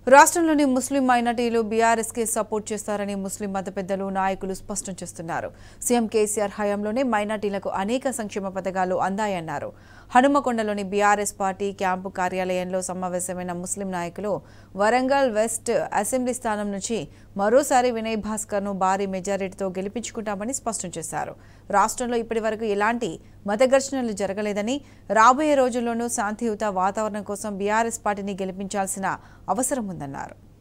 రాష్ట్రంలోని ముస్లిం మైనార్టీలు బీఆర్ఎస్కి సపోర్ట్ చేస్తారని ముస్లిం మత పెద్దలు నాయకులు స్పష్టం చేస్తున్నారు సీఎం కేసీఆర్ హయాంలోనే మైనార్టీలకు అనేక సంక్షేమ పథకాలు అందాయన్నారు హనుమకొండలోని బీఆర్ఎస్ పార్టీ క్యాంపు కార్యాలయంలో సమావేశమైన ముస్లిం నాయకులు వరంగల్ వెస్ట్ అసెంబ్లీ స్థానం నుంచి మరోసారి వినయ్ భాస్కర్ను భారీ మెజారిటీతో గెలిపించుకుంటామని స్పష్టం చేశారు రాష్ట్రంలో ఇప్పటివరకు ఎలాంటి మత ఘర్షణలు జరగలేదని రాబోయే రోజుల్లోనూ శాంతియుత వాతావరణం కోసం బీఆర్ఎస్ పార్టీని గెలిపించాల్సిన అవసరం ఉందన్నారు